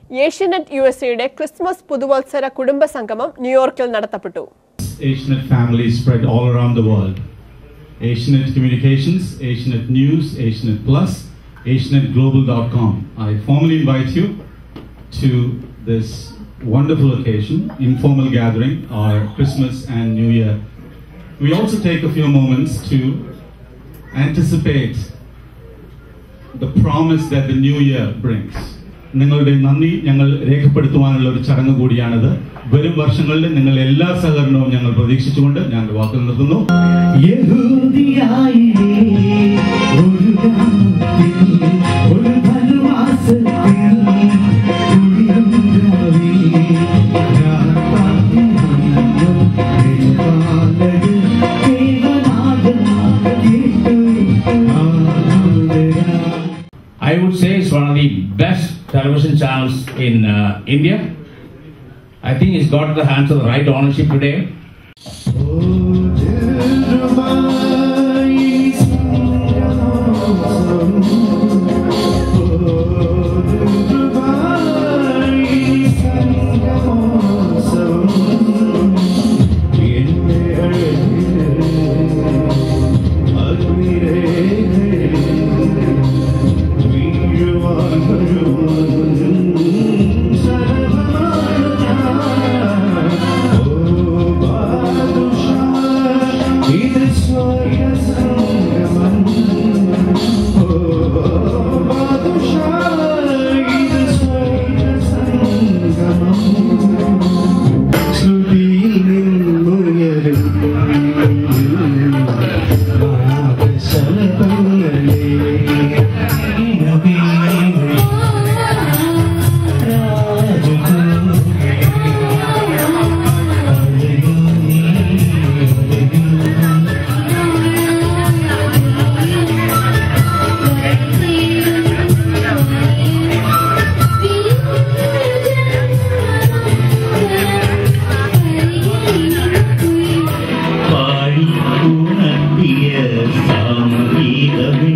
Asianet U S എയുടെ Christmas പുതുവത്സര കുടുംബ സംഗമം ന്യൂയോർക്കിൽ നടത്തപ്പെട്ടു Asianet families spread all around the world. Asianet Communications, Asianet News, Asianet Plus, AsianetGlobal.com. I formally invite you to this wonderful occasion, informal gathering, our Christmas and New Year. We also take a few moments to anticipate the promise that the new year brings. നിങ്ങളുടെ നന്ദി ഞങ്ങൾ രേഖപ്പെടുത്തുവാനുള്ള ഒരു ചടങ്ങ് കൂടിയാണിത് വരും വർഷങ്ങളിൽ നിങ്ങൾ എല്ലാ സഹകരണവും ഞങ്ങൾ പ്രതീക്ഷിച്ചുകൊണ്ട് ഞങ്ങൾ വാക്കുകൾ നിർത്തുന്നു യഹൂദിയായിലേ ഒരു ഗ്രാമത്തിൽ ഒരു വനവാസത്തിൽ കുടിലും ദ്രാവി രാപ്പാത്തിനും തിരുപാലകൻ ദേവനാഥൻ കേട്ടു ആരാധന I would say it's one of the best television channels in uh, India. I think it's got the hands of the right ownership today. ഇത് സ്വർഗ സംഗമം ഓ ബാദുഷാ ഇത് സ്വർഗ സംഗമം ശ്രുതിയിൽ നിന്നുയരും ശലഭങ്ങളെ പാടി ഉണർത്തിയ സാമഗീതമേ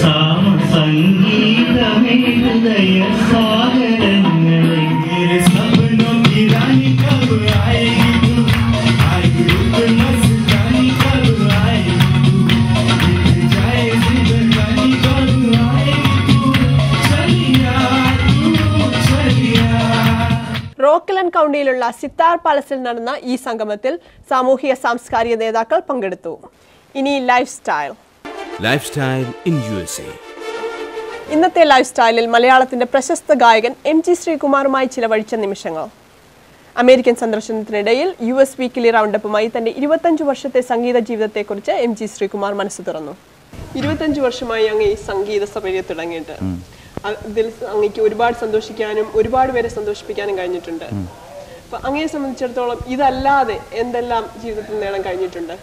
സാമസംഗീതമേ ഹൃദയ സാഗരങ്ങളെ मेरे सपनों की रानी कब आएगी तू आएगी रुक मस्तानी कब आएगी तू मिट जाए जिंदगानी कब आएगी तू चलिया तू चलिया റോക്കലൻ കൗണ്ടിയിലുള്ള സിത്താർ പാലസിൽ നടന്ന ഈ സംഗമത്തിൽ സാമൂഹിക സാംസ്കാരിക നേതാക്കൾ പങ്കെടുത്തു ഇനി lifestyle Lifestyle in USA. ഇന്നത്തെ ലൈഫ് സ്റ്റൈലിൽ മലയാളത്തിന്റെ പ്രശസ്ത ഗായകൻ എം ജി ശ്രീകുമാറുമായി ചിലവഴിച്ച നിമിഷങ്ങൾ അമേരിക്കൻ സന്ദർശനത്തിനിടയിൽ യു എസ് വീക്കിലി റൗണ്ടപ്പുമായി തന്റെ ഇരുപത്തഞ്ച് വർഷത്തെ സംഗീത ജീവിതത്തെക്കുറിച്ച് എം ജി ശ്രീകുമാർ മനസ്സ് തുറന്നു ഇരുപത്തഞ്ച് വർഷമായി അങ്ങ് ഈ സംഗീത സഭയെ തുടങ്ങിയിട്ട് അ- ഇതിൽ അങ്ങേക്ക് ഒരുപാട് സന്തോഷിക്കാനും ഒരുപാട് പേരെ സന്തോഷിപ്പിക്കാനും കഴിഞ്ഞിട്ടുണ്ട് അപ്പൊ അങ്ങയെ സംബന്ധിച്ചിടത്തോളം ഇതല്ലാതെ എന്തെല്ലാം ജീവിതത്തിൽ നേടാൻ കഴിഞ്ഞിട്ടുണ്ട്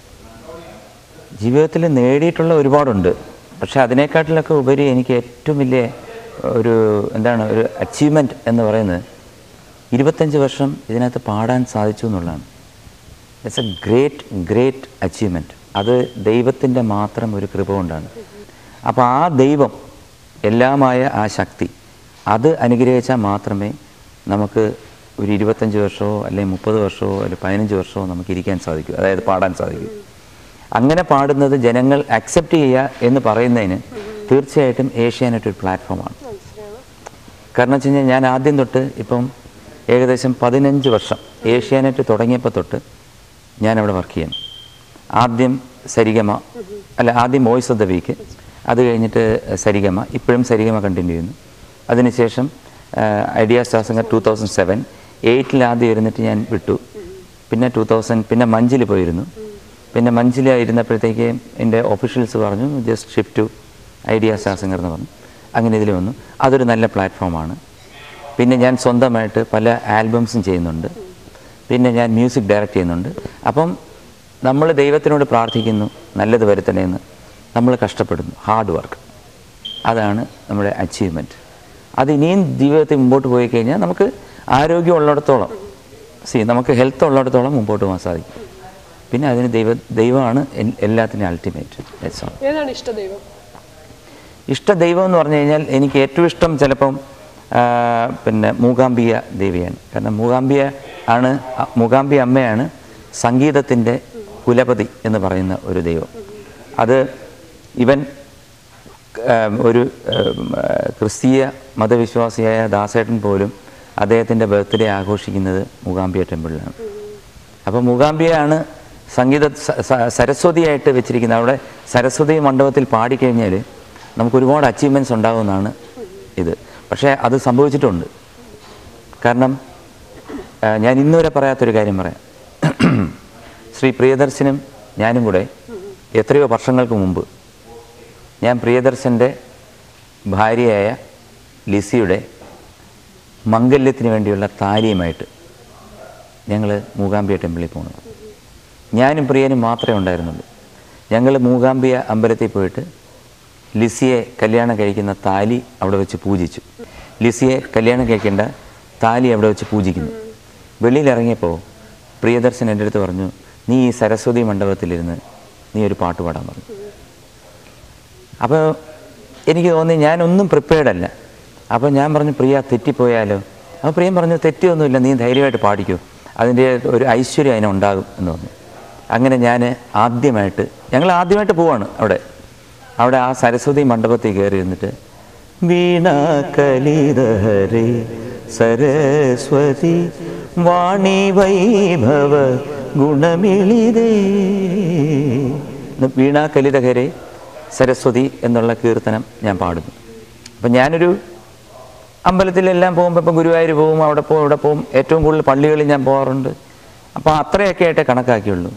ജീവിതത്തിൽ നേടിയിട്ടുള്ള ഒരുപാടുണ്ട് പക്ഷെ അതിനേക്കാട്ടിലൊക്കെ ഉപരി എനിക്ക് ഏറ്റവും വലിയ ഒരു എന്താണ് ഒരു അച്ചീവ്മെൻറ്റ് എന്ന് പറയുന്നത് ഇരുപത്തഞ്ച് വർഷം ഇതിനകത്ത് പാടാൻ സാധിച്ചു എന്നുള്ളതാണ് it's a great great achievement അത് ദൈവത്തിൻ്റെ മാത്രം ഒരു കൃപ കൊണ്ടാണ് അപ്പോൾ ആ ദൈവം എല്ലാമായ ആ ശക്തി അത് അനുഗ്രഹിച്ചാൽ മാത്രമേ നമുക്ക് ഒരു ഇരുപത്തഞ്ച് വർഷമോ അല്ലെങ്കിൽ മുപ്പത് വർഷമോ അല്ലെങ്കിൽ പതിനഞ്ച് വർഷമോ നമുക്ക് ഇരിക്കാൻ സാധിക്കൂ അതായത് പാടാൻ സാധിക്കൂ അങ്ങനെ പാടുന്നത് ജനങ്ങൾ അക്സെപ്റ്റ് ചെയ്യുക എന്ന് പറയുന്നതിന് തീർച്ചയായിട്ടും ഏഷ്യാനെറ്റ് ഒരു പ്ലാറ്റ്ഫോമാണ് കാരണം വെച്ച് കഴിഞ്ഞാൽ ഞാൻ ആദ്യം തൊട്ട് ഇപ്പം ഏകദേശം പതിനഞ്ച് വർഷം ഏഷ്യാനെറ്റ് തുടങ്ങിയപ്പോൾ തൊട്ട് ഞാൻ അവിടെ വർക്ക് ചെയ്യുന്നു ആദ്യം സരിഗമ അല്ല ആദ്യം വോയിസ് ഓഫ് ദ വീക്ക് അത് കഴിഞ്ഞിട്ട് സരിഗമ ഇപ്പോഴും സരിഗമ കണ്ടിന്യൂ ചെയ്യുന്നു അതിനുശേഷം Idea star singer two thousand seven എയ്റ്റിൽ ആദ്യം ഇരുന്നിട്ട് ഞാൻ വിട്ടു പിന്നെ ടൂ തൗസൻഡ് പിന്നെ മഞ്ചിൽ പോയിരുന്നു പിന്നെ മഞ്ചിൽ ഇരുന്നപ്പോഴത്തേക്ക് എൻ്റെ ഒഫീഷ്യൽസ് പറഞ്ഞു just shift to Idea star singer എന്ന് പറഞ്ഞു അങ്ങനെ ഇതിൽ വന്നു അതൊരു നല്ല പ്ലാറ്റ്ഫോമാണ് പിന്നെ ഞാൻ സ്വന്തമായിട്ട് പല ആൽബംസും ചെയ്യുന്നുണ്ട് പിന്നെ ഞാൻ മ്യൂസിക് ഡയറക്റ്റ് ചെയ്യുന്നുണ്ട് അപ്പം നമ്മൾ ദൈവത്തിനോട് പ്രാർത്ഥിക്കുന്നു നല്ലത് വരുത്തണേന്ന് നമ്മൾ കഷ്ടപ്പെടുന്നു ഹാർഡ് വർക്ക് അതാണ് നമ്മുടെ അച്ചീവ്മെൻറ്റ് അത് ഇനിയും ജീവിതത്തിൽ മുമ്പോട്ട് പോയി കഴിഞ്ഞാൽ നമുക്ക് ആരോഗ്യം ഉള്ളിടത്തോളം സി നമുക്ക് ഹെൽത്ത് ഉള്ളിടത്തോളം മുമ്പോട്ട് പോകാൻ സാധിക്കും പിന്നെ അതിന് ദൈവ ദൈവമാണ് എൻ- എല്ലാത്തിനും അൾട്ടിമേറ്റ് ദാറ്റ്സ് ഓൾ ഏതാണ് ഇഷ്ടദൈവം ഇഷ്ട ദൈവം എന്ന് പറഞ്ഞു കഴിഞ്ഞാൽ എനിക്ക് ഏറ്റവും ഇഷ്ടം ചിലപ്പം ആ, പിന്നെ മൂകാംബിക ദേവിയാണ് കാരണം മൂകാംബിക ആണ് അ- മൂകാംബിക അമ്മയാണ് സംഗീതത്തിൻ്റെ കുലപതി എന്ന് പറയുന്ന ഒരു ദൈവം അത് ഇവൻ ഏം, ഒരു ഏം, ആ, ക്രിസ്തീയ മതവിശ്വാസിയായ ദാസേട്ടൻ പോലും അദ്ദേഹത്തിൻ്റെ ബർത്ത്ഡേ ആഘോഷിക്കുന്നത് മൂകാംബിയ ടെമ്പിളിലാണ് അപ്പോൾ മൂകാംബിയാണ് സംഗീത സ- സ- സരസ്വതിയായിട്ട് വെച്ചിരിക്കുന്നത് അവിടെ സരസ്വതി മണ്ഡപത്തിൽ പാടിക്കഴിഞ്ഞാൽ നമുക്ക് ഒരുപാട് അച്ചീവ്മെൻറ്റ്സ് ഉണ്ടാകുമെന്നാണ് ഇത് പക്ഷേ അത് സംഭവിച്ചിട്ടുണ്ട് കാരണം ആ, ഞാൻ ഇന്നുവരെ പറയാത്തൊരു കാര്യം പറയാം ശ്രീ പ്രിയദർശനും ഞാനും കൂടെ എത്രയോ വർഷങ്ങൾക്ക് മുമ്പ് ഞാൻ പ്രിയദർശൻ്റെ ഭാര്യയായ ലിസിയുടെ മംഗല്യത്തിന് വേണ്ടിയുള്ള താലിയുമായിട്ട് ഞങ്ങൾ മൂകാംബിയ ടെമ്പിളിൽ പോകണം ഞാനും പ്രിയനും മാത്രമേ ഉണ്ടായിരുന്നുള്ളൂ ഞങ്ങൾ മൂകാംബിയ അമ്പലത്തിൽ പോയിട്ട് ലിസിയെ കല്യാണം കഴിക്കുന്ന താലി അവിടെ വെച്ച് പൂജിച്ചു ലിസിയെ കല്യാണം കഴിക്കേണ്ട താലി അവിടെ വെച്ച് പൂജിക്കുന്നു വെളിയിലിറങ്ങിയപ്പോൾ പ്രിയദർശൻ എൻ്റെ അടുത്ത് പറഞ്ഞു നീ ഈ സരസ്വതി മണ്ഡപത്തിലിരുന്ന് നീ ഒരു പാട്ട് പാടാൻ പറഞ്ഞു അപ്പോൾ എനിക്ക് തോന്നി ഞാനൊന്നും പ്രിപ്പയർഡ് അല്ല അപ്പോൾ ഞാൻ പറഞ്ഞു പ്രിയ തെറ്റിപ്പോയാലോ അപ്പോൾ പ്രിയം പറഞ്ഞു തെറ്റിയൊന്നുമില്ല നീ ധൈര്യമായിട്ട് പാടിക്കൂ അതിൻ്റെ ഒരു ഐശ്വര്യം അതിനുണ്ടാകും എന്ന് പറഞ്ഞു അങ്ങനെ ഞാൻ ആദ്യമായിട്ട് ഞങ്ങൾ ആദ്യമായിട്ട് പോവാണ് അവിടെ അവിടെ ആ സരസ്വതി മണ്ഡപത്തിൽ കയറി ഇരുന്നിട്ട് വീണ കലിതഹരേ സരസ്വതി വാണി വൈഭവ ഗുണമിളിതേ വീണ കലിതഹരേ സരസ്വതി എന്നുള്ള കീർത്തനം ഞാൻ പാടുന്നു അപ്പം ഞാനൊരു അമ്പലത്തിലെല്ലാം പോകുമ്പോൾ ഇപ്പം ഗുരുവായൂർ പോകും അവിടെ പോകും ഇവിടെ പോകും ഏറ്റവും കൂടുതൽ പള്ളികളിൽ ഞാൻ പോകാറുണ്ട് അപ്പോൾ അത്രയൊക്കെ ആയിട്ടേ കണക്കാക്കിയുള്ളൂ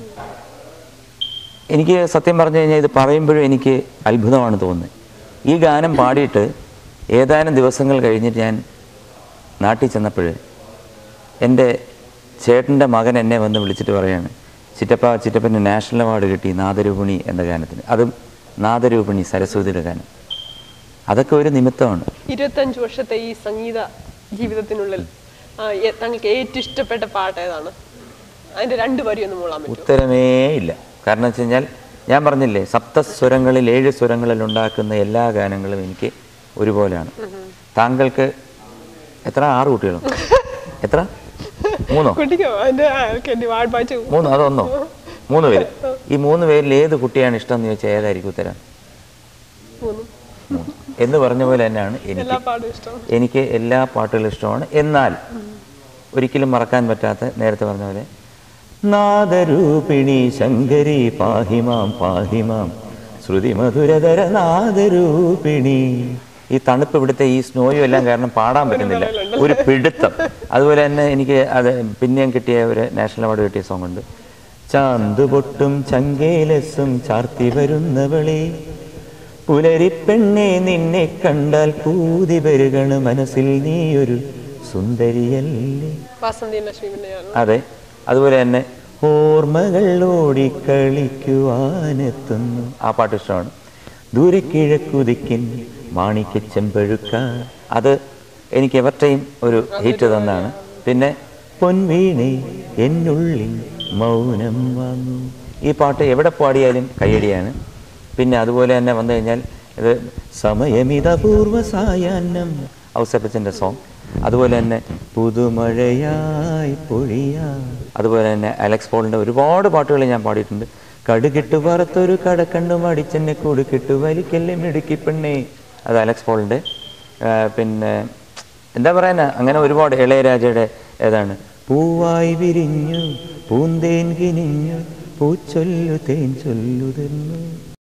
എനിക്ക് സത്യം പറഞ്ഞു കഴിഞ്ഞാൽ ഇത് പറയുമ്പോഴും എനിക്ക് അത്ഭുതമാണ് തോന്നുന്നത് ഈ ഗാനം പാടിയിട്ട് ഏതാനും ദിവസങ്ങൾ കഴിഞ്ഞിട്ട് ഞാൻ നാട്ടിൽ ചെന്നപ്പോൾ എൻ്റെ ചേട്ടൻ്റെ മകൻ എന്നെ വന്ന് വിളിച്ചിട്ട് പറയാണ് ചിറ്റപ്പ ചിറ്റപ്പന് നാഷണൽ അവാർഡ് കിട്ടി നാദരൂപിണി എന്ന ഗാനത്തിന് അതും നാദരൂപിണി സരസ്വതിയുടെ ഗാനം അതൊക്കെ ഒരു നിമിത്തമാണ് ഇരുപത്തഞ്ച് വർഷത്തെ ഈ സംഗീത ജീവിതത്തിനുള്ളിൽ ആ, എ- താങ്കൾക്ക് ഏറ്റവും ഇഷ്ടപ്പെട്ട പാട്ട് ഏതാണ് അതിന്റെ രണ്ട് വരി ഒന്ന് മൂളാൻ പറ്റും ഉത്തരമേ ഇല്ല കാരണം വെച്ച് കഴിഞ്ഞാൽ ഞാൻ പറഞ്ഞില്ലേ സപ്തസ്വരങ്ങളിൽ ഏഴ് സ്വരങ്ങളിൽ ഉണ്ടാക്കുന്ന എല്ലാ ഗാനങ്ങളും എനിക്ക് ഒരുപോലെയാണ് താങ്കൾക്ക് എത്ര ആറ് കുട്ടികളോ എത്ര മൂന്നോ കുട്ടിക്കോ അതിന്റെ ആ, okay, നീ വാ- വായിച്ചു മൂന്നോ അതൊന്നോ മൂന്ന് പേര് ഈ മൂന്ന് പേരിൽ ഏത് കുട്ടിയാണ് ഇഷ്ടം എന്ന് ചോദിച്ചാൽ ഏതായിരിക്കും ഉത്തരം മൂന്നും മൂന്ന് എന്ന് പറഞ്ഞ പോലെ തന്നെയാണ് എല്ലാ എനിക്ക് പാടും ഇഷ്ടം എനിക്ക് എല്ലാ പാട്ടുകളും ഇഷ്ടമാണ് എന്നാൽ ഒരിക്കലും മറക്കാൻ പറ്റാത്ത നേരത്തെ പറഞ്ഞ പോലെ നാദരൂപിണി ശങ്കരി പാഹിമാം പാഹിമാം ശ്രുതി മധുരതര നാദരൂപിണി ഈ തണുപ്പ് ഇവിടുത്തെ ഈ സ്നോയും എല്ലാം കാരണം പാടാൻ പറ്റുന്നില്ല ഒരു പിടുത്തം അതുപോലെ തന്നെ എനിക്ക് അത് പിന്നെയും കിട്ടിയ ഒരു നാഷണൽ അവാർഡ് കിട്ടിയ സോങ് ഉണ്ട് ചാന്തുപൊട്ടും ചങ്കേലസും ചാർത്തി വരുന്നവളെ പുലരിപ്പെണ്ണെ നിന്നെ കണ്ടാൽ പൂതി പെരുകണ് മനസ്സിൽ നീയൊരു സുന്ദരിയല്ലേ വാസന്തി ലക്ഷ്മി പിന്നെയാണ് അതെ അതുപോലെ തന്നെ ഓർമ്മകൾ ഓടിക്കളിക്കുവാനെത്തുന്നു ആ പാട്ട് ഇഷ്ടമാണ് ദൂരെ കിഴക്കുതിക്കിൻ മാണിക്യ ചെമ്പഴുക്ക അത് എനിക്ക് എവർടെയും ഒരു ഹിറ്റ് തന്നാണ് പിന്നെ പൊൻവീണെ എന്നുള്ളിൽ മൗനം വാങ്ങൂ ഈ പാട്ട് എവിടെ പാടിയാലും കയ്യടിയാണ് പിന്നെ അതുപോലെ തന്നെ വന്നു കഴിഞ്ഞാൽ ഇത് സമയമിതപൂർവ സായാഹ്നം ഔസപ്പച്ചൻ്റെ സോങ് അതുപോലെ തന്നെ പുതുമഴയായി പൊഴിയാ അതുപോലെ തന്നെ അലക്സ് പോളിൻ്റെ ഒരുപാട് പാട്ടുകൾ ഞാൻ പാടിയിട്ടുണ്ട് കടുകിട്ട് വറുത്തൊരു കടക്കണ്ണു മടിച്ചെന്നെ കൊടുക്കിട്ട് വലിക്കല്ലേ മിടുക്കി പെണ്ണേ അത് അലക്സ് പോളിൻ്റെ പിന്നെ എന്താ പറയാനാ അങ്ങനെ ഒരുപാട് ഇളയരാജയുടെ ഏതാണ് പൂവായി വിരിഞ്ഞു പൂന്തേൻ കിനിഞ്ഞു പൂച്ചൊല്ലു തേൻ ചൊല്ലുതിർന്നു